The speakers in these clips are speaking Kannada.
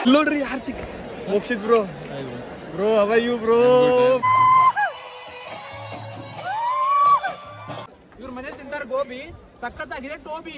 ನೋಡ್ರಿ ಯಾರು ಸಿಕ್ಕ ಮೋಕ್ಷಿತ್ ಬ್ರೋ ಬ್ರೋ ಅವ ಯು ಬ್ರೋ ಇವ್ರ ಮನೇಲಿ ತಿಂತಾರ ಗೋಬಿ ಸಖತ್ತಾಗಿದೆ Toby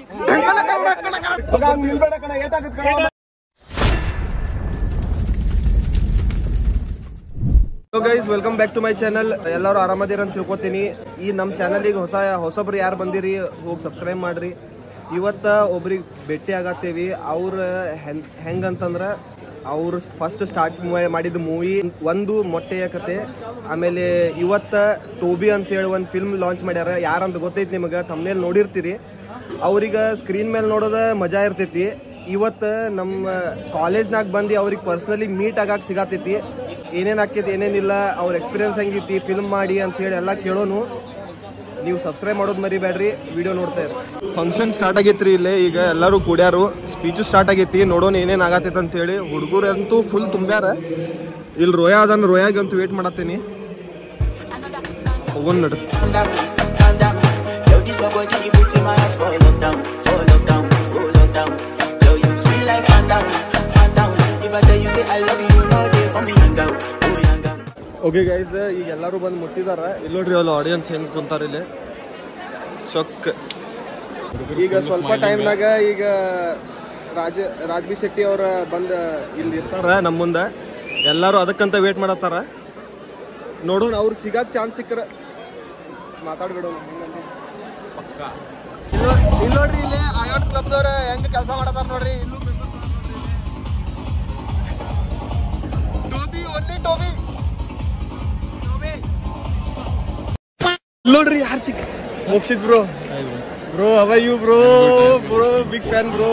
guys welcome back to my channel ಎಲ್ಲರೂ ಆರಾಮದಿರ ಅಂತ ತಿಳ್ಕೊತೀನಿ ಈ ನಮ್ಮ ಚಾನಲಿಗೆ ಹೊಸ ಹೊಸಬ್ರು ಯಾರು ಬಂದಿರಿ ಹೋಗಿ ಸಬ್ಸ್ಕ್ರೈಬ್ ಮಾಡ್ರಿ ಇವತ್ತ ಒಬ್ರಿಗೆ ಭೇಟಿ ಆಗತ್ತೇವಿ ಅವ್ರ ಹೆಂಗಂತಂದ್ರ ಅವ್ರು ಫಸ್ಟ್ ಸ್ಟಾರ್ಟ್ ಮಾಡಿದ ಮೂವಿ ಒಂದು ಮೊಟ್ಟೆಯ ಕತೆ ಆಮೇಲೆ ಇವತ್ತ ಟೋಬಿ ಅಂತೇಳಿ ಒಂದು ಫಿಲ್ಮ್ ಲಾಂಚ್ ಮಾಡ್ಯಾರ ಯಾರಂತ ಗೊತ್ತೈತಿ ನಿಮಗೆ ತಮ್ಮನೇಲಿ ನೋಡಿರ್ತೀರಿ ಅವ್ರಿಗೆ ಸ್ಕ್ರೀನ್ ಮೇಲೆ ನೋಡೋದ ಮಜಾ ಇರ್ತೈತಿ ಇವತ್ತು ನಮ್ಮ ಕಾಲೇಜ್ನಾಗ ಬಂದು ಅವ್ರಿಗೆ ಪರ್ಸ್ನಲಿ ಮೀಟ್ ಆಗಾಕ ಸಿಗತೈತಿ ಏನೇನು ಆಕೈತಿ ಏನೇನಿಲ್ಲ ಅವ್ರ ಎಕ್ಸ್ಪೀರಿಯನ್ಸ್ ಹೆಂಗೈತಿ ಫಿಲ್ಮ್ ಮಾಡಿ ಅಂತ ಹೇಳಿ ಎಲ್ಲ ಕೇಳೋನು ನೀವು ಸಬ್ಸ್ಕ್ರೈಬ್ ಮಾಡೋದು ಮರಿಬೇಡ್ರಿ ವಿಡಿಯೋ ನೋಡ್ತಾ ಇರಿ ಫಂಕ್ಷನ್ ಸ್ಟಾರ್ಟ್ ಆಗೈತ್ರಿ ಇಲ್ಲೇ ಈಗ ಎಲ್ಲರೂ ಕೂಡ್ಯಾರು ಸ್ಪೀಚು ಸ್ಟಾರ್ಟ್ ಆಗೈತಿ ನೋಡೋಣ ಏನೇನು ಆಗತೈತೆ ಅಂತ ಹೇಳಿ ಹುಡುಗರಂತೂ ಫುಲ್ ತುಂಬ್ಯಾರ ಇಲ್ಲಿ ರೋಯಾ ಅದನ್ನ ರೋಯಾಗೆ ಅಂತೂ ವೇಟ್ ಮಾಡತ್ತೀನಿ ಹೋಗೋಣ ನಡ್ರಿ calm down, calm down. Yo, this your boy, keep it in my heart for lockdown, for lockdown, oh lockdown. Yo, you sweet like down, down. If I tell you say I love you, you know they for me young girl, oh young girl. Okay guys ಈಗ ಎಲ್ಲರೂ ಬಂದು ಮುಟ್ಟಿದಾರ ಇಲ್ಲಿ ನೋಡ್ರಿ ಅಲ್ಲಿ ಆಡಿಯನ್ಸ್ ಹೆಂಗ್ ಕುಂತಾರ ಇಲ್ಲಿ ಚೊಕ್ ಈಗ ಸ್ವಲ್ಪ ಟೈಮ್ನಾಗ ಈಗ ರಾಜ ರಾಜ್ಬಿ ಶೆಟ್ಟಿ ಅವರ ಬಂದ ಇಲ್ಲಿ ಇರ್ತಾರ ನಮ್ಮ ಮುಂದೆ ಎಲ್ಲರೂ ಅದಕ್ಕಂತ ವೇಟ್ ಮಾಡತ್ತಾರ ನೋಡೋಣ ಅವ್ರಿಗೆ ಸಿಗಾಕ್ ಚಾನ್ಸ್ ಸಿಕ್ಕರ ಮಾತಾಡ್ಬಿಡೋಣ ಇಲ್ಲಿ ನೋಡ್ರಿ ಇಲ್ಲಿ ಆಯೋನ್ ಕ್ಲಬ್ದವ್ರ ಹೆಂಗ್ ಕೆಲಸ ಮಾಡತ್ತಾರ ನೋಡ್ರಿ ಇಲ್ಲೂ ಟೋಬಿ ಒನ್ಲಿ ಟೋಬಿ ನೋಡ್ರಿ ಯಾರು ಸಿಕ್ಕ ಮೋಕ್ಷಿತ್ ಬ್ರೋ ಬ್ರೋ ಅವ ಯು bro bro big fan bro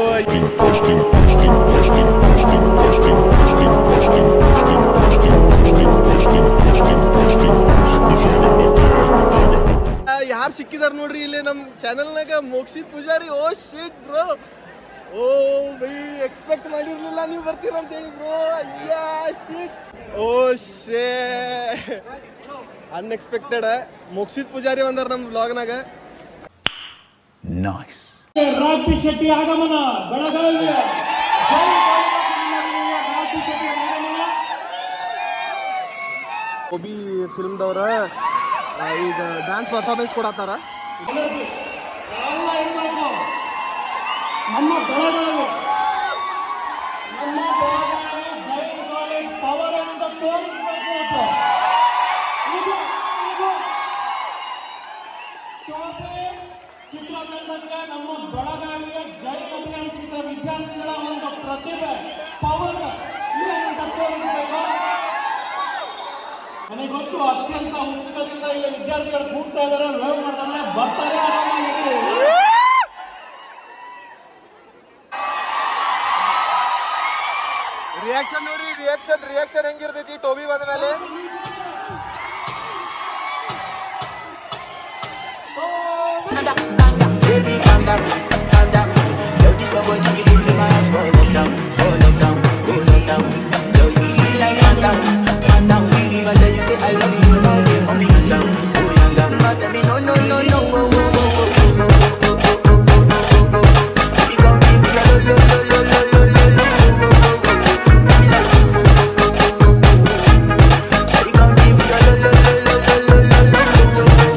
ಯಾರು ಸಿಕ್ಕಿದಾರ ನೋಡ್ರಿ ಇಲ್ಲಿ ನಮ್ ಚಾನೆಲ್ನಾಗ Mokshith Pujari oh shit bro oh ಬೈ ಎಕ್ಸ್ಪೆಕ್ಟ್ ಮಾಡಿರ್ಲಿಲ್ಲ ನೀವು ಬರ್ತೀರ ಅಂತ ಹೇಳಿ ಬ್ರೋ ಅಯ್ಯಾ ಶೀಟ್ ಓ ಶೇ ಅನ್ಎಕ್ಸ್ಪೆಕ್ಟೆಡ್ ಮೋಕ್ಷಿತ್ ಪೂಜಾರಿ ಬಂದಾರ ನಮ್ಮ ಬ್ಲಾಗ್ನಾಗ ರಾಜಿ ಶೆಟ್ಟಿ ಆಗಮನ ಬೆಳಗಾವಿಯ ರಾಜಿ ಶೆಟ್ಟಿ ಆಗಮನ ಒಬಿ ಫಿಲ್ಮ್ದವ್ರ ಈಗ ಡ್ಯಾನ್ಸ್ ಪರ್ಫಾರ್ಮೆನ್ಸ್ ಕೊಡತ್ತಾರ ಎನರ್ಜಿ ಎಲ್ಲ ಇರಬೇಕು ನಮ್ಮ ಬೆಳಗಾವಿ ನಮ್ಮ ಬೆಳಗಾವಿ ಜೈನ್ ಕಾಲೇಜ್ ಪವರ್ ಅಂತ ತೋರಿಸಬೇಕು ಇವತ್ತು. ಇದು ಇದು ಶೋಭೆ ಚಿತ್ರತಂಡಕ್ಕೆ ನಮ್ಮ ಬೆಳಗಾವಿಯ ಜೈನ್ ಅಭಿನಯಿಸಿದ ವಿದ್ಯಾರ್ಥಿಗಳ ಒಂದು ಪ್ರತಿಭೆ ಪವರ್ ಏನಂತ ತೋರಿಸಬೇಕು ನನಗೆ ಗೊತ್ತು ಅತ್ಯಂತ ಉತ್ಸಾಹದಿಂದ ಇಲ್ಲಿ ವಿದ್ಯಾರ್ಥಿಗಳು ಕೂಗ್ತಾ ಇದ್ದಾರೆ ವೇವ್ ಮಾಡ್ತಾರೆ ಬರ್ತಾರೆ ಆರಾಮಾಗಿ ರಿಯಾಕ್ಷನ್ ನೋಡ್ರಿ ರಿಯಾಕ್ಷನ್ ರಿಯಾಕ್ಷನ್ ಹೆಂಗಿರ್ತೈತಿ ಟೋಬಿ ಬಂದ ಮೇಲೆ Baby, calm down, calm down. Yo, this your boy, keep it in my heart for lockdown, for lockdown, oh lockdown. Yo, you sweet like down, down. If I tell you say I love you, you know they for me young girl, oh young girl. No, tell me no, no, no, no, oh, oh, oh, oh, oh, oh, oh, oh, oh, oh, oh, oh. Baby, come give me a lo, lo, lo, lo, lo, lo, lo, lo, oh, oh, oh, oh. Tell me like, oh, oh, oh, oh, oh, oh, oh. Shawty, come give me a lo, lo, lo, lo, lo, lo, lo, lo, oh, oh, oh, oh.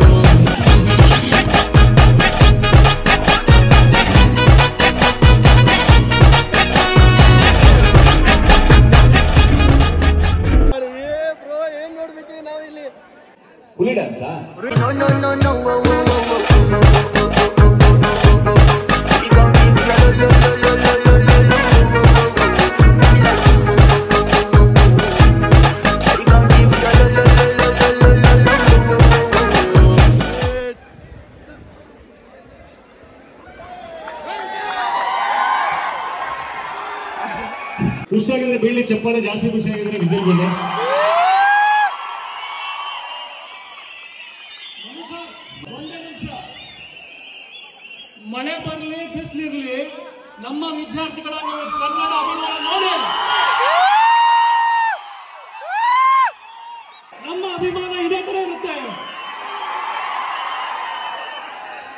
ಏ ಬ್ರೋ ಏನ್ ನೋಡ್ಬೇಕು ನಾವು ಇಲ್ಲಿ ಹುಲಿ ಡ್ಯಾನ್ಸಾ No, no, no, no, oh, oh, oh, oh, oh, oh, oh, oh, oh, oh, oh, oh, oh. Baby, come give me a lo, lo, lo, lo, lo, lo, lo, lo, oh, oh, oh, oh, oh. Tell me like, oh, oh, oh, oh, oh, oh, oh. Shawty, come give me a lo, lo, lo, lo, lo, lo, lo, lo, oh, oh, oh, oh, oh. ಖುಷಿಯಾಗಿದ್ರೆ ಬೀಳಿ ಚಪ್ಪಾಳೆ ಜಾಸ್ತಿ ಖುಷಿಯಾಗಿದ್ರೆ ವಿಸಿಲ್ ಬೀಳಿ ಒಂದೇ ನಿಮಿಷ ಮಳೆ ಬರಲಿ ಬಿಸಿಲಿರ್ಲಿ ನಮ್ಮ ವಿದ್ಯಾರ್ಥಿಗಳ ನೀವು ಕನ್ನಡ ಅಭಿಮಾನ ನೋಡಿ ನಮ್ಮ ಅಭಿಮಾನ ಇದೇ ತರ ಇರುತ್ತೆ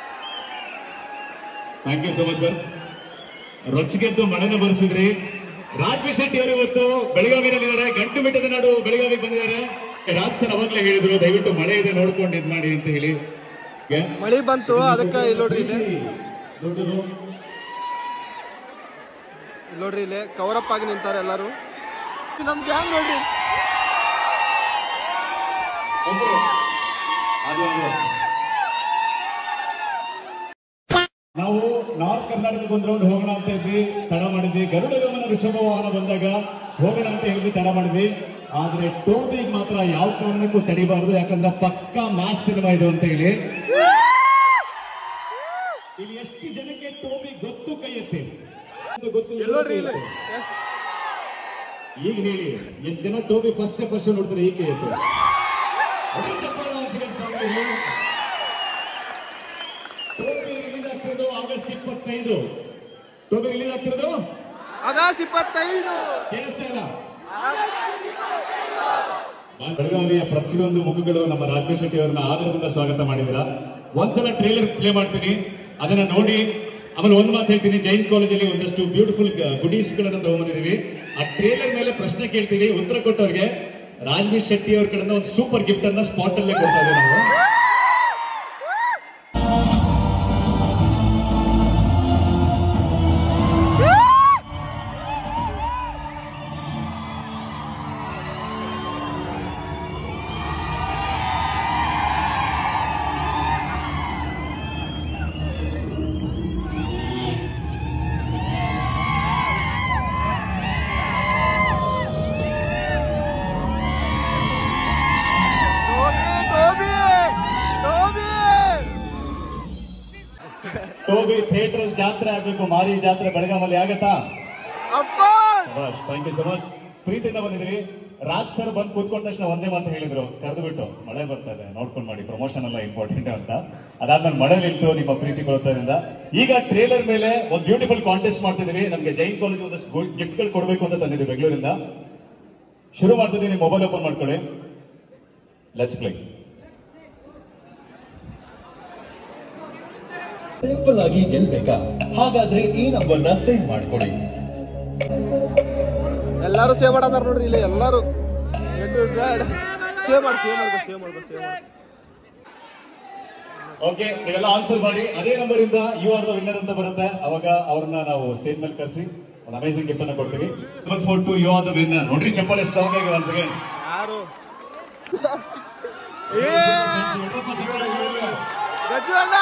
thank you so much sir ರೊಚ್ಚಿಗೆದ್ದು ಮಳೆನ ಬರ್ಸಿದ್ರಿ ರಾಜ್ವಿ ಶೆಟ್ಟಿ ಅವರು ಇವತ್ತು ಬೆಳಗಾವಿನಲ್ಲಿದ್ದಾರೆ ಗಂಟು ಬೆಟ್ಟದ ನಾಡು ಬೆಳಗಾವಿಗೆ ಬಂದಿದ್ದಾರೆ ರಾಜ್ ಸರ್ ಅವಾಗ್ಲೇ ಹೇಳಿದ್ರು ದಯವಿಟ್ಟು ಮಳೆ ಇದೆ ನೋಡ್ಕೊಂಡು ಇದ್ ಮಾಡಿ ಅಂತ ಹೇಳಿ ಗೆ- ಮಳಿ ಬಂತು ಅದಕ್ಕೆ ಇಲ್ಲಿ ನೋಡ್ರಿ ಇಲ್ಲಿ ದೊಡ್ಡದು ಇಲ್ಲಿ ನೋಡ್ರಿ ಇಲ್ಲಿ ಕವರಪ್ ಆಗಿ ನಿಂತಾರೆ ಎಲ್ಲರೂ ನಮ್ ಗ್ಯಾಂಗ್ ನೋಡ್ರಿ ಒಂದು ಅದು ಅದು. ನಾವು ನಾರ್ತ್ ಕರ್ನಾಟಕಕ್ಕೆ ಒಂದು ರೌಂಡ್ ಹೋಗೋಣ ಅಂತ ಇದ್ವಿ ತಡ ಮಾಡಿದ್ವಿ ಗರುಡ ಗಮನ ಋಷಭ ವಾಹನ ಬಂದಾಗ ಹೋಗೋಣ ಅಂತ ಹೇಳಿ ತಡ ಮಾಡಿದ್ವಿ ಆದ್ರೆ ಟೋಬಿಗೆ ಮಾತ್ರ ಯಾವ ಕಾರಣಕ್ಕೂ ತಡಿಬಾರ್ದು ಯಾಕಂದ್ರೆ ಪಕ್ಕಾ ಮಾಸ್ ಸಿನಿಮಾ ಇದು ಅಂತ ಹೇಳಿ ಇಲ್ಲಿ ಎಷ್ಟು ಜನಕ್ಕೆ ಟೋಬಿ ಗೊತ್ತು ಕೈ ಎತ್ತಿ ಒಂದು ಗೊತ್ತು ಇಲ್ಲಿ ನೋಡ್ರಿ ಇಲ್ಲಿ ಈಗ ಹೇಳಿ ಎಷ್ಟು ಜನ ಟೋಬಿ ಫಸ್ಟ್ ಫಸ್ಟ್ ನೋಡ್ತಾರೆ ಈಗ ಎತ್ತು ಅದೇ ಚಪ್ಪಾಳೆ ಒಂದ್ second sound ಇರ್ಲಿ. ಟೋಬಿ ರಿಲೀಸ್ ಆಗ್ತಿರೋದು ಆಗಸ್ಟ್ ಇಪ್ಪತ್ತೈದು ಟೋಬಿ ರಿಲೀಸ್ ಆಗ್ತಿರೋದು ಆಗಸ್ಟ್ ಇಪ್ಪತ್ತೈದು ಕೇಳಿಸ್ತಾ ಇಲ್ಲ ಬೆಳಗಾವಿಯ ಪ್ರತಿಯೊಂದು ಮುಖಗಳು ನಮ್ಮ ರಾಜೇಶ್ ಶೆಟ್ಟಿ ಅವರನ್ನ ಆದರದಿಂದ ಸ್ವಾಗತ ಮಾಡಿದಿರ ಒಂದ್ಸಲ ಟ್ರೇಲರ್ ಪ್ಲೇ ಮಾಡ್ತೀನಿ ಅದನ್ನ ನೋಡಿ ಆಮೇಲೆ ಒಂದ್ ಮಾತು ಹೇಳ್ತೀನಿ ಜೈನ್ ಕಾಲೇಜಲ್ಲಿ ಒಂದಷ್ಟು ಬ್ಯೂಟಿಫುಲ್ ಗುಡೀಸ್ ಗಳನ್ನ ತಗೊಂಡ್ಬಂದಿದೀವಿ ಆ ಟ್ರೇಲರ್ ಮೇಲೆ ಪ್ರಶ್ನೆ ಕೇಳ್ತೀವಿ ಉತ್ತರ ಕೊಟ್ಟವ್ರಿಗೆ ರಾಜೇಶ್ ಶೆಟ್ಟಿ ಅವ್ರ ಕಡೆಯಿಂದ ಒಂದು ಸೂಪರ್ ಗಿಫ್ಟ್ ಅನ್ನ ಸ್ಪಾಟ್ ಅಲ್ಲೇ ಕೊಡ್ತಾ ಇದ್ದೀವಿ ನಾವು ಟೋಬಿ ಟೋಬಿ ಟೋಬಿ ಟೋಬಿ ಥಿಯೇಟರ್ ಜಾತ್ರೆ ಆಗ್ಬೇಕು ಮಾರಿ ಜಾತ್ರೆ ಬೆಳಗಾವಲ್ಲಿ ಆಗತ್ತಾ of course thank you so much ಪ್ರೀತಿಯಿಂದ ಬಂದಿದ್ದೀವಿ ರಾಜ್ ಸರ್ ಬಂದು ಕೂತ್ಕೊಂಡ ತಕ್ಷಣ ಒಂದೇ ಮಾತು ಹೇಳಿದ್ರು ಕರೆದು ಬಿಟ್ಟು ಮಳೆ ಬರ್ತಾ ಇದೆ ನೋಡ್ಕೊಂಡು ಮಾಡಿ ಪ್ರಮೋಷನ್ ಎಲ್ಲ ಇಂಪಾರ್ಟೆಂಟ್ ಅಂತ ಅದಾದ್ಮೇಲೆ ಮಳೆ ನಿಂತು ನಿಮ್ಮ ಪ್ರೀತಿ ಪ್ರೋತ್ಸಾಹದಿಂದ ಈಗ ಟ್ರೇಲರ್ ಮೇಲೆ ಒಂದು ಬ್ಯೂಟಿಫುಲ್ ಕಾಂಟೆಸ್ಟ್ ಮಾಡ್ತಿದೀವಿ ನಮಗೆ ಜೈನ್ ಕಾಲೇಜ್ ಒಂದಷ್ಟು ಗಿಫ್ಟ್ ಗಳು ಕೊಡಬೇಕು ಅಂತ ತಂದಿದ್ದೀವಿ ಬೆಂಗಳೂರಿಂದ ಶುರು ಮಾಡ್ತಿದ್ದೀನಿ ಮೊಬೈಲ್ ಓಪನ್ ಮಾಡ್ಕೊಳ್ಳಿ ಲೆಟ್ಸ್ ಪ್ಲೇ ಸಿಂಪಲ್ ಆಗಿ ಗೆಲ್ಬೇಕಾ ಹಾಗಾದ್ರೆ ಈ ನಂಬರ್ನ ಸೇವ್ ಮಾಡ್ಕೊಳ್ಳಿ ಎಲ್ಲಾರು ಸೇವ್ ಮಾಡದಾರ ನೋಡ್ರಿ ಇಲ್ಲಿ ಎಲ್ಲಾರು ಸೇವ್ ಮಾಡಿ ಸೇವ್ ಮಾಡ್ಕೊ ಸೇವ್ ಮಾಡ್ಕೊ ಸೇವ್ ಮಾಡ್ಕೊ ಓಕೆ ನೀವೆಲ್ಲ ಆನ್ಸರ್ ಮಾಡಿ ಅದೇ ನಂಬರ್ ಇಂದ ಯು ಆರ್ ದ ವಿನ್ನರ್ ಅಂತ ಬರುತ್ತೆ ಅವಾಗ ಅವ್ರನ್ನ ನಾವು ಸ್ಟೇಜ್ ಮೇಲೆ ಕರೆಸಿ ಒಂದು ಅಮೇಸಿಂಗ್ ಗಿಫ್ಟ್ ಅನ್ನ ಕೊಡ್ತೀವಿ number four two you are the winner ನೋಡ್ರಿ ಚಪ್ಪಾಳೆ ಸ್ಟ್ರಾಂಗ್ ಆಗಿ ಒನ್ಸ್ ಅಗೇನ್ ಯಾರು ಏ ಗಜ್ಜು ಅಣ್ಣ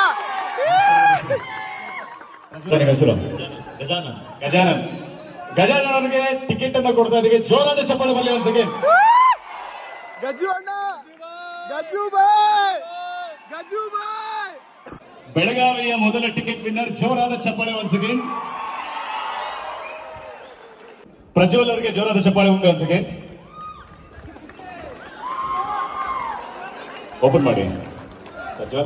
ನಿಮ್ಮ ಹೆಸರು ಗಜಾನನ್ ಗಜಾನನ್ ಗಜಾನನ್ಗೆ ಟಿಕೆಟ್ ಅನ್ನ ಕೊಡ್ತಾ ಇದೀವಿ ಜೋರಾದ ಚಪ್ಪಾಳೆ ಬರಲಿ ಒನ್ಸ್ ಅಗೇನ್ ಗಜ್ಜು ಅಣ್ಣ ಗಜ್ಜು ಬಾಯ್ ಗಜ್ಜು ಬಾಯ್ ಬೆಳಗಾವಿಯ ಮೊದಲ ಟಿಕೆಟ್ ವಿನ್ನರ್ ಜೋರಾದ ಚಪ್ಪಾಳೆ ಒನ್ಸ್ ಅಗೇನ್ ಪ್ರಜ್ವಲ್ ಅವರಿಗೆ ಜೋರಾದ ಚಪ್ಪಾಳೆ ಉಂಟು ಒನ್ಸ್ ಅಗೇನ್ ಓಪನ್ ಮಾಡಿ ಪ್ರಜ್ವಲ್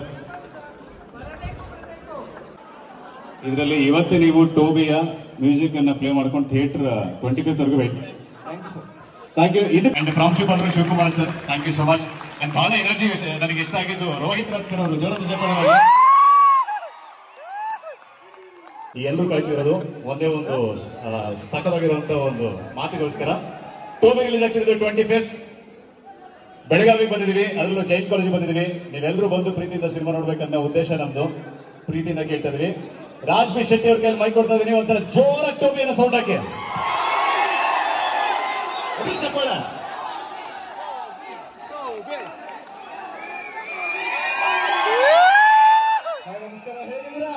ಇದರಲ್ಲಿ ಇವತ್ತು ನೀವು ಟೋಬಿಯ ಮ್ಯೂಸಿಕ್ ಅನ್ನ ಪ್ಲೇ ಮಾಡ್ಕೊಂಡು ಥಿಯೇಟರ್ ಟ್ವೆಂಟಿ ಫಿಫ್ತ್ ವರೆಗೂ ವೇಟ್ ಥ್ಯಾಂಕ್ ಯು ಇದು ಅಂಡ್ ಪ್ರಾಂಶುಪಾಲರು Shivakumar sir thank you so much and ಬಹಳ ಎನರ್ಜಿ ನನಗೆ ಇಷ್ಟ ಆಗಿದ್ದು ರೋಹಿತ್ ರಾಜ್ ಸರ್ ಅವರು ಜೋರದ ಚಪ್ಪಾಳೆ ಮಾಡಿ ಈ ಎಲ್ಲರೂ ಕಾಯ್ತಿರೋದು ಒಂದೇ ಒಂದು ಆ, ಸಕಲವಾಗಿರುವಂತ ಒಂದು ಮಾತಿಗೋಸ್ಕರ ಟೋಬಿ ರಿಲೀಸ್ ಆಗ್ತಿರೋದು ಟ್ವೆಂಟಿ ಫಿಫ್ತ್ ಬೆಳಗಾವಿಗೆ ಬಂದಿದೀವಿ ಅದರಲ್ಲೂ ಜೈನ್ ಕಾಲೇಜ್ ಬಂದಿದೀವಿ ನೀವೆಲ್ಲರೂ ಬಂದು ಪ್ರೀತಿಯಿಂದ ಸಿನಿಮಾ ನೋಡ್ಬೇಕನ್ನೋ ಉದ್ದೇಶ ನಮ್ದು ಪ್ರೀತಿಯಿಂದ ಕೇಳ್ತಾ ಇದೀವಿ ರಾಜ್ ಬಿ ಶೆಟ್ಟಿ ಅವ್ರ ಕೈಯಲ್ಲಿ ಮೈ ಕೊಡ್ತಾ ಇದೀನಿ ಒಂದ್ಸಲ ಜೋರ ಟೋಬಿಯನ್ನು ಸೌಂಡ್ ಹಾಕಿ ಅದೇ ಚಪ್ಪಾಳ ನಮಸ್ಕಾರ ಹೇಗಿದ್ದೀರಾ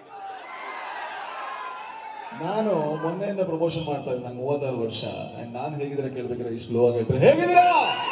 ನಾನು ಮೊನ್ನೆಯಿಂದ ಪ್ರಮೋಷನ್ ಮಾಡ್ತಾ ಇದ್ದೀನಿ ನಂಗೆ ಮೂವತ್ತಾರು ವರ್ಷ ಅಂಡ್ ನಾನು ಹೇಗಿದ್ರೆ ಕೇಳ್ಬೇಕಾದ್ರೆ ಇಷ್ಟು ಲೋ ಆಗಿರ್ತಾರೆ ಹೇಗಿದ್ದೀರಾ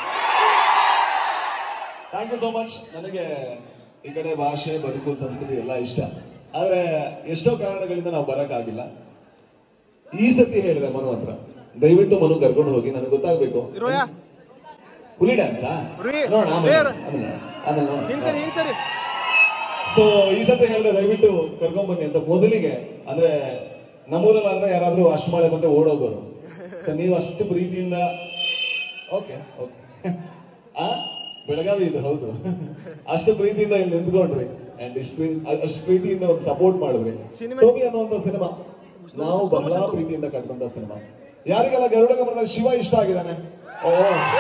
ಥ್ಯಾಂಕ್ ಯು ಸೋ ಮಚ್ ನನಗೆ ಈ ಕಡೆ ಭಾಷೆ ಬದುಕು ಸಂಸ್ಕೃತಿ ಎಲ್ಲ ಇಷ್ಟ ಆದ್ರೆ ಎಷ್ಟೋ ಕಾರಣಗಳಿಂದ ನಾವು ಬರಕ್ಕಾಗಿಲ್ಲ ಈ ಸತಿ ಹೇಳಿದೆ ಮನು ಹತ್ರ ದಯವಿಟ್ಟು ಮನು ಕರ್ಕೊಂಡು ಹೋಗಿ ನನಗೆ ಗೊತ್ತಾಗ್ಬೇಕು ಇರೋಯಾ ಹುಲಿ ಡ್ಯಾನ್ಸಾ ಹುಲಿ. ನೋಡೋಣ ಆಮೇಲೆ ಬೇರೆ. ಆಮೇಲೆ ಆಮೇಲೆ ಹಿಂಸರಿ ನೋಡೋಣ ಹಿಂಸರಿ ಸೊ ಈ ಸತಿ ಹೇಳಿದೆ ದಯವಿಟ್ಟು ಕರ್ಕೊಂಡ್ ಬನ್ನಿ ಅಂತ ಮೊದಲಿಗೆ ಅಂದ್ರೆ ನಮ್ಮೂರಲ್ಲಿ ಆದ್ರೆ ಯಾರಾದ್ರೂ ಅಷ್ಟು ಮಳೆ ಬಂದ್ರೆ ಓಡೋಗೋರು ಸೊ ನೀವು ಅಷ್ಟು ಪ್ರೀತಿಯಿಂದ ಓಕೆ ಓಕೆ ಆ ಬೆಳಗಾವಿ ಇದು ಹೌದು ಅಷ್ಟು ಪ್ರೀತಿಯಿಂದ ಇಲ್ಲಿ ನಿಂತ್ಕೊಂಡ್ರಿ ಅಂಡ್ ಇಷ್ಟು ಅಷ್ಟು ಪ್ರೀತಿಯಿಂದ ಒಂದು ಸಪೋರ್ಟ್ ಮಾಡಿದ್ರಿ Cinema- ಟೋಮಿ ಅನ್ನುವಂತ ಸಿನಿಮಾ ನಾವು ಬಹಳ ಪ್ರೀತಿಯಿಂದ ಕಟ್ಕೊಂಡ ಸಿನಿಮಾ ಯಾರಿಗೆಲ್ಲ ಗರುಡ ಗಮನದಲ್ಲಿ ಶಿವ ಇಷ್ಟ ಆಗಿದ್ದಾನೆ ಓ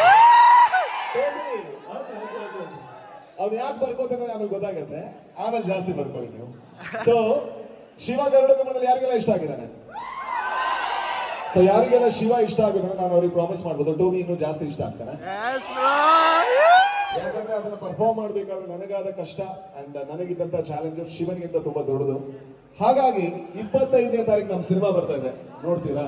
ಅವ್ನು ಯಾಕೆ ಬರ್ಕೋತಾನೆ ಆಮೇಲೆ ಗೊತ್ತಾಗತ್ತೆ ಆಮೇಲೆ ಜಾಸ್ತಿ ಬರ್ಕೊಳ್ಳಿ ನೀವು ಸೊ ಶಿವ ಗರುಡ ಗಮನದಲ್ಲಿ ಯಾರಿಗೆಲ್ಲ ಇಷ್ಟ ಆಗಿದ್ದಾನೆ ಸೊ ಯಾರಿಗೆಲ್ಲ ಶಿವ ಇಷ್ಟ ಆಗಿದ್ದಾನೆ ನಾನು ಅವ್ರಿಗೆ ಪ್ರಾಮಿಸ್ ಮಾಡ್ಬೋದು ಟೋಬಿ ಇನ್ನೂ ಜಾಸ್ತಿ ಇಷ್ಟ ಆಗ್ತಾನೆ ಯಾಕಂದ್ರೆ ಅದನ್ನ ಪರ್ಫಾರ್ಮ್ ಮಾಡ್ಬೇಕಾದ್ರೆ ನನಗಾದ ಕಷ್ಟ ಅಂಡ್ ನನಗಿದ್ದಂತ ಚಾಲೆಂಜಸ್ ಶಿವನಿಗಿಂತ ತುಂಬಾ ದೊಡ್ಡದು ಹಾಗಾಗಿ ಇಪ್ಪತ್ತೈದನೇ ತಾರೀಕು ನಮ್ಮ ಸಿನಿಮಾ ಬರ್ತಾ ಇದೆ ನೋಡ್ತೀರಾ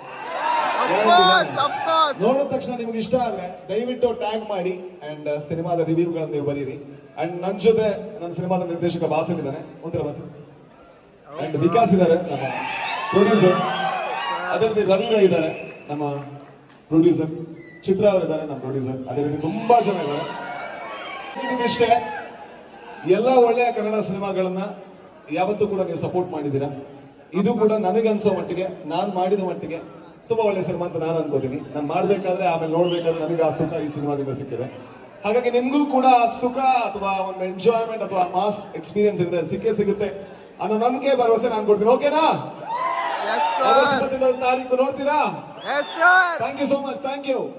ನೋಡಿದ ತಕ್ಷಣ ನಿಮ್ಗೆ ಇಷ್ಟ ಆದ್ರೆ ದಯವಿಟ್ಟು ಟ್ಯಾಗ್ ಮಾಡಿ ಅಂಡ್ ಸಿನಿಮಾದ ರಿವ್ಯೂಗಳನ್ನ ನೀವು ಬರೀರಿ ಅಂಡ್ ನನ್ ಜೊತೆ ನನ್ನ ಸಿನಿಮಾದ ನಿರ್ದೇಶಕ ಬಾಸನ್ ಇದ್ದಾನೆ ಒಂಥರ ಬಾಸ ಅಂಡ್ ವಿಕಾಸ್ ಇದ್ದಾರೆ ನಮ್ಮ ಪ್ರೊಡ್ಯೂಸರ್ ಅದೇ ರೀತಿ ರಂಗ ಇದ್ದಾರೆ ನಮ್ಮ ಪ್ರೊಡ್ಯೂಸರ್ ಚಿತ್ರ ಅವರಿದ್ದಾರೆ ನಮ್ಮ ಪ್ರೊಡ್ಯೂಸರ್ ಅದೇ ರೀತಿ ತುಂಬಾ ಜನ ಇದ್ದಾರೆ ಇಷ್ಟೇ ಎಲ್ಲ ಒಳ್ಳೆಯ ಕನ್ನಡ ಸಿನಿಮಾಗಳನ್ನ ಯಾವತ್ತೂ ಕೂಡ ನೀವು ಸಪೋರ್ಟ್ ಮಾಡಿದ್ದೀರಾ ಇದು ಕೂಡ ನನಗನ್ಸೋ ಮಟ್ಟಿಗೆ ನಾನ್ ಮಾಡಿದ ಮಟ್ಟಿಗೆ ತುಂಬಾ ಒಳ್ಳೆ ಸಿನಿಮಾ ಅಂತ ನಾನು ಅನ್ಕೋತೀನಿ ನಾನು ಮಾಡ್ಬೇಕಾದ್ರೆ ಆಮೇಲೆ ನೋಡ್ಬೇಕಾದ್ರೆ ನನಗೆ ಆ ಸುಖ ಈ ಸಿನಿಮಾದಿಂದ ಸಿಕ್ಕಿದೆ ಹಾಗಾಗಿ ನಿಮ್ಗೂ ಕೂಡ ಆ ಸುಖ ಅಥವಾ ಒಂದು ಎಂಜಾಯ್ಮೆಂಟ್ ಅಥವಾ ಮಾಸ್ ಎಕ್ಸ್ಪೀರಿಯನ್ಸ್ ಇರುತ್ತೆ ಸಿಕ್ಕೇ ಸಿಗುತ್ತೆ ಅನ್ನೋ ನಂಬಿಕೆ ಭರವಸೆ ನಾನು ಕೊಡ್ತೀನಿ ಓಕೆನಾ ಆಗಸ್ಟ್ ಇಪ್ಪತ್ತೈದನೇ ತಾರೀಕು ನೋಡ್ತೀರಾ thank you so much thank you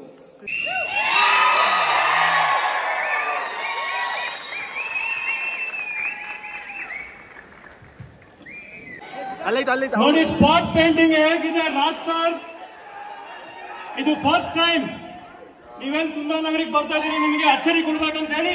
ಅಲ್ಲೈತೆ ಅಲ್ಲೈತೆ ನೋಡಿ ಸ್ಪಾಟ್ ಪೇಂಟಿಂಗ್ ಹೇಗಿದೆ ರಾಜ್ ಸರ್ ಇದು ಫಸ್ಟ್ ಟೈಮ್ ನೀವೇನ್ ತುಂಬಾ ನಗರಿಗೆ ಬರ್ತಾ ಇದೀರಿ ನಿಮಗೆ ಅಚ್ಚರಿ ಕೊಡ್ಬೇಕಂತ ಹೇಳಿ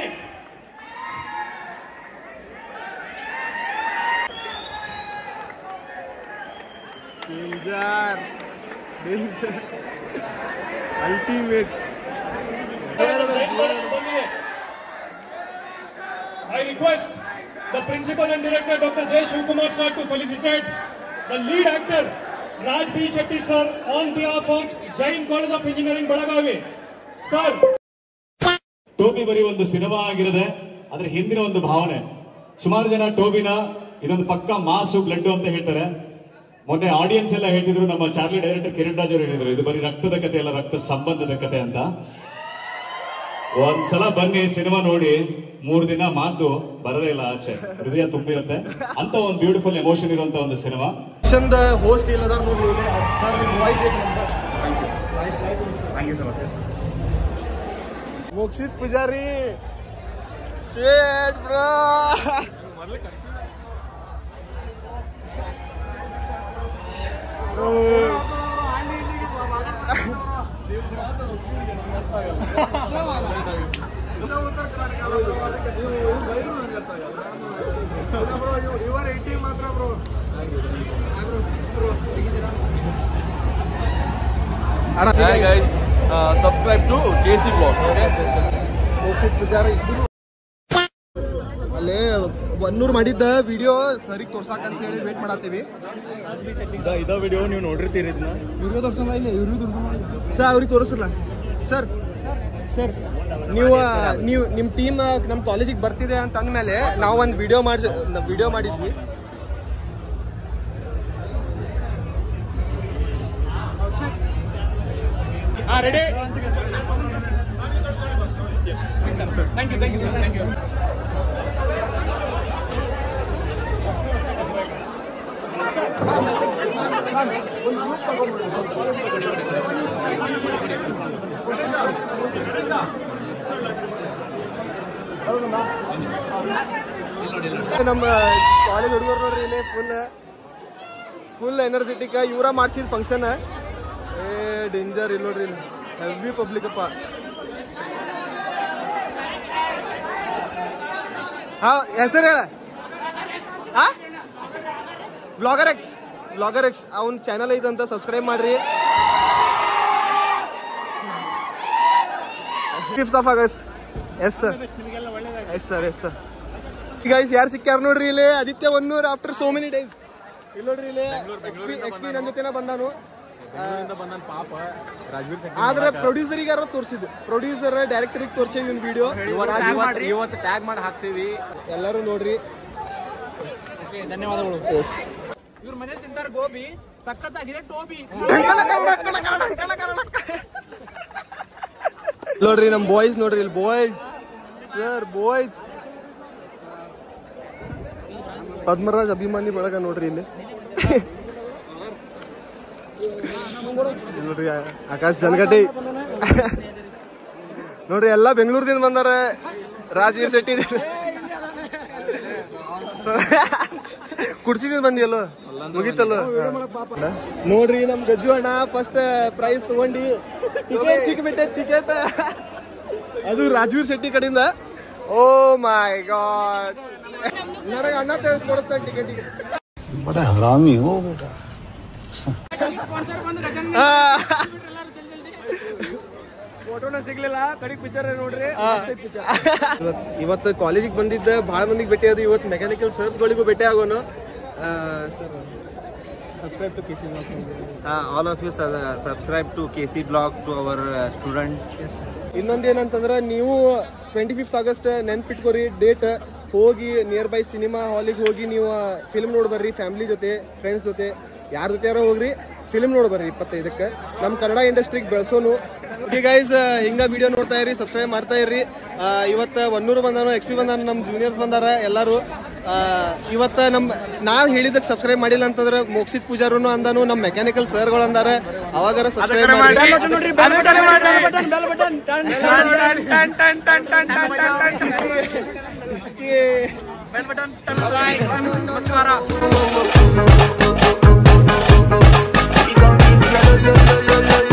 danger danger ultimate I request the principal and director Dr. J. Shivakumar sir to felicitate the lead actor Raj B. Shetty sir on behalf of Jain College of Engineering Belagavi. Sir, Toby ಬರೀ ಒಂದು ಸಿನಿಮಾ ಆಗಿರದೆ ಅದ್ರ ಹಿಂದಿನ ಒಂದು ಭಾವನೆ ಸುಮಾರು ಜನ ಟೋಬಿನ ಇದೊಂದು ಪಕ್ಕ ಮಾಸು ಬ್ಲಡ್ ಅಂತ ಹೇಳ್ತಾರೆ ಮೊನ್ನೆ ಆಡಿಯನ್ಸ್ ಎಲ್ಲ ಹೇಳ್ತಿದ್ರು ನಮ್ಮ ಚಾರ್ಲಿ ಡೈರೆಕ್ಟರ್ ಕಿರಣ್ ರಾಜ್ ಅವರು ಹೇಳಿದ್ರು ಇದು ಬರೀ ರಕ್ತದ ಕತೆ ಅಲ್ಲ ರಕ್ತ ಸಂಬಂಧದ ಕತೆ ಅಂತ ಒಂದ್ಸಲ ಬನ್ನಿ ಸಿನಿಮಾ ನೋಡಿ ಮೂರ್ ದಿನ ಮಾತು ಬರದೇ ಇಲ್ಲ ಆಚೆ ಹೃದಯ ತುಂಬಿರುತ್ತೆ ಅಂತ ಒಂದು ಬ್ಯೂಟಿಫುಲ್ ಎಮೋಷನ್ ಇರುವಂತ ಒಂದು ಸಿನಿಮಾ ಚಂದ ಹೋಸ್ಟ್ ಇಲ್ಲ ನೋಡ್ರಿ ಸರ್ ನಿಮ್ಮ ವಾಯ್ಸ್ ಮುಗಿಸಿದ್ Pujari Shet bro Hi guys, uh, subscribe to KC Vlogs. Okay? ಮುಗಿಸಿದ್ ಪೂಜಾರಿ ಇದ್ರು ಅಲ್ಲೇ ಒನ್ನೂರ್ ಮಾಡಿದ್ದ ವಿಡಿಯೋ ಸರಿಗೆ ತೋರ್ಸಾಕಂತ ಹೇಳಿ ವೇಟ್ ಮಾಡತ್ತೀವಿ ಇದ ವಿಡಿಯೋ ನೀವು ನೋಡಿರ್ತೀರಿ ಇದನ್ನ ಸರ್ ಅವ್ರಿಗೆ ತೋರಿಸಿಲ್ಲ ಸರ್ ಸರ್ ನೀವು ನೀವು ನಿಮ್ಮ ಟೀಮ್ ನಮ್ಮ ಕಾಲೇಜಿಗೆ ಬರ್ತಿದೆ ಅಂತ ಅಂದಮೇಲೆ ನಾವು ಒಂದು ವಿಡಿಯೋ ಮಾಡಿ ವಿಡಿಯೋ ಮಾಡಿದ್ವಿ Ah, ready? Yes. Thank you, thank you, sir. Thank you. ನಮ್ಮ ಕಾಲೇಜ್ ಹುಡುಗರು ನೋಡ್ರಿ ಇಲ್ಲಿ ಫುಲ್ ಫುಲ್ ಎನರ್ಜೆಟಿಕ್ ಇವರ ಮಾಡ್ಸಿದ ಫಂಕ್ಷನ್ ಏ ಡೇಂಜರ್ ಇಲ್ಲಿ ನೋಡ್ರಿ ಇಲ್ಲಿ ಹೆವಿ ಪಬ್ಲಿಕ್ ಅಪ್ಪ ಹಾ ಹೆಸರು ಹೇಳ ಹಾ ಬ್ಲಾಗರ್ ಎಕ್ಸ್ ಬ್ಲಾಗರ್ ಎಕ್ಸ್ ಅವನ ಚಾನಲ್ ಐದಂತ ಸಬ್ಸ್ಕ್ರೈಬ್ ಮಾಡ್ರಿ fifth of August yes sir yes sir yes sir guys ಯಾರು ಸಿಕ್ಕ್ಯಾರ ನೋಡ್ರಿ ಇಲ್ಲಿ ಆದಿತ್ಯ ಒನ್ನೂರ್ ಆಫ್ಟರ್ ಸೋ ಮೆನಿ ಡೇಸ್ ಇಲ್ಲಿ ನೋಡ್ರಿ ಇಲ್ಲಿ ಎಕ್ಸ್ಪಿ ಎಕ್ಸ್ಪಿ ನನ್ನ ಜೊತೆನ ಬಂದಾನು ಆದ್ರೆ ಪ್ರೊಡ್ಯೂಸರಿಗೆ ಯಾರೋ ತೋರಿಸಿದ್ದು ಪ್ರೊಡ್ಯೂಸರ್ ಡೈರೆಕ್ಟರಿಗೆ ತೋರಿಸಿ ಇವ್ನ ವಿಡಿಯೋ ಇವತ್ತು ಟ್ಯಾಗ್ ಮಾಡಿ ಹಾಕ್ತೀವಿ ಎಲ್ಲರೂ ನೋಡ್ರಿ ಧನ್ಯವಾದಗಳು ಇವ್ರ ಮನೇಲಿ ತಿಂತಾರ ಗೋಬಿ ಸಖತ್ತಾಗಿದೆ ಟೋಬಿ ನೋಡ್ರಿ ನಮ್ ಬಾಯ್ಸ್ ನೋಡ್ರಿ ಇಲ್ಲಿ ಬಾಯ್ಸ್ ಸರ್ ಬಾಯ್ಸ್ ಪದ್ಮರಾಜ್ ಅಭಿಮಾನಿ ಬಳಗ ನೋಡ್ರಿ ಇಲ್ಲಿ ಇಲ್ಲಿ ನೋಡ್ರಿ ಆಕಾಶ್ ಜಲಗಡ್ಡಿ ನೋಡ್ರಿ ಎಲ್ಲ ಬೆಂಗಳೂರದಿಂದ ಬಂದಾರ ರಾಜವೀರ್ ಶೆಟ್ಟಿ ಕುಡ್ಸಿದಿಂದ ಬಂದಿಯಲ್ಲ ಮುಗೀತಲ್ಲ ನೋಡ್ರಿ ನಮ್ ಗಜ್ಜು ಅಣ್ಣ ಫಸ್ಟ್ ಪ್ರೈಸ್ ತಗೊಂಡಿ ಟಿಕೆಟ್ ಸಿಕ್ಬಿಟ್ಟೆ ಟಿಕೆಟ್ ಅದು ರಾಜವೀರ್ ಶೆಟ್ಟಿ ಕಡೆಯಿಂದ ಓ ಮೈ ಗಾಡ್ ನನಗೆ ಅಣ್ಣ ತೆಗೆದು ಕೊಡಿಸ್ತಾನೆ ಟಿಕೆಟಿಗೆ बड़ा हरामी हो बेटा ಫೋಟೋನ ಸಿಗ್ಲಿಲ್ಲ ಕಡಿಗೆ ಪಿಕ್ಚರ್ ನೋಡ್ರಿ ಇವತ್ತು ಇವತ್ತು ಕಾಲೇಜಿಗೆ ಬಂದಿದ್ದ ಭಾಳ ಮಂದಿಗೆ ಭೇಟಿ ಅದು ಇವತ್ತು ಮೆಕ್ಯಾನಿಕಲ್ ಸರ್ಸ್ಗಳಿಗೂ ಭೇಟಿ ಆಗೋನು sir subscribe to K C all of you su- subscribe to KC blog to our uh, student. ಇನ್ನೊಂದು ಏನಂತಂದ್ರೆ ನೀವು ಟ್ವೆಂಟಿ ಫಿಫ್ತ್ ಆಗಸ್ಟ್ ನೆನ್ಪಿಟ್ಕೋರಿ ಡೇಟ್ ಹೋಗಿ ನಿಯರ್ ಬೈ ಸಿನಿಮಾ ಹಾಲಿಗೆ ಹೋಗಿ ನೀವು ಫಿಲ್ಮ್ ನೋಡಿ ಬರ್ರಿ ಫ್ಯಾಮಿಲಿ ಜೊತೆ ಫ್ರೆಂಡ್ಸ್ ಜೊತೆ ಯಾರ ಜೊತೆ ಯಾರೋ ಹೋಗ್ರಿ ಫಿಲ್ಮ್ ನೋಡಿ ಬರ್ರಿ ಇಪ್ಪತ್ತೈದಕ್ಕೆ ನಮ್ಮ ಕನ್ನಡ ಇಂಡಸ್ಟ್ರಿಗೆ ಬೆಳೆಸೋನು ಓಕೆ ಗೈಸ್ ಹಿಂಗ ವಿಡಿಯೋ ನೋಡ್ತಾ ಇರಿ ಸಬ್ಸ್ಕ್ರೈಬ್ ಮಾಡ್ತಾ ಇರ್ರಿ ಆ, ಇವತ್ತು ಒನ್ನೂರು ಬಂದಾನು ಎಕ್ಸ್ ಪಿ ಬಂದಾನ ನಮ್ಮ ಜೂನಿಯರ್ಸ್ ಬಂದಾರ ಎಲ್ಲರೂ ಆ, ಇವತ್ತ ನಮ್ಮ ನಾ ಹೇಳಿದಕ್ಕೆ ಸಬ್ಸ್ಕ್ರೈಬ್ ಮಾಡಿಲ್ಲ ಅಂತಂದ್ರೆ ಮೋಕ್ಷಿತ್ ಪೂಜಾರು ಅಂದಾನು ನಮ್ಮ ಮೆಕ್ಯಾನಿಕಲ್ ಸರ್ಗಳು ಅಂದಾರ ಅವಾಗಾರ ಸಬ್ಸ್ಕ್ರೈಬ್ ಮಾಡಿ इसके ಬೆಲ್ ಬಟನ್ ನಮಸ್ಕಾರ You gon' give me a lo lo lo lo lo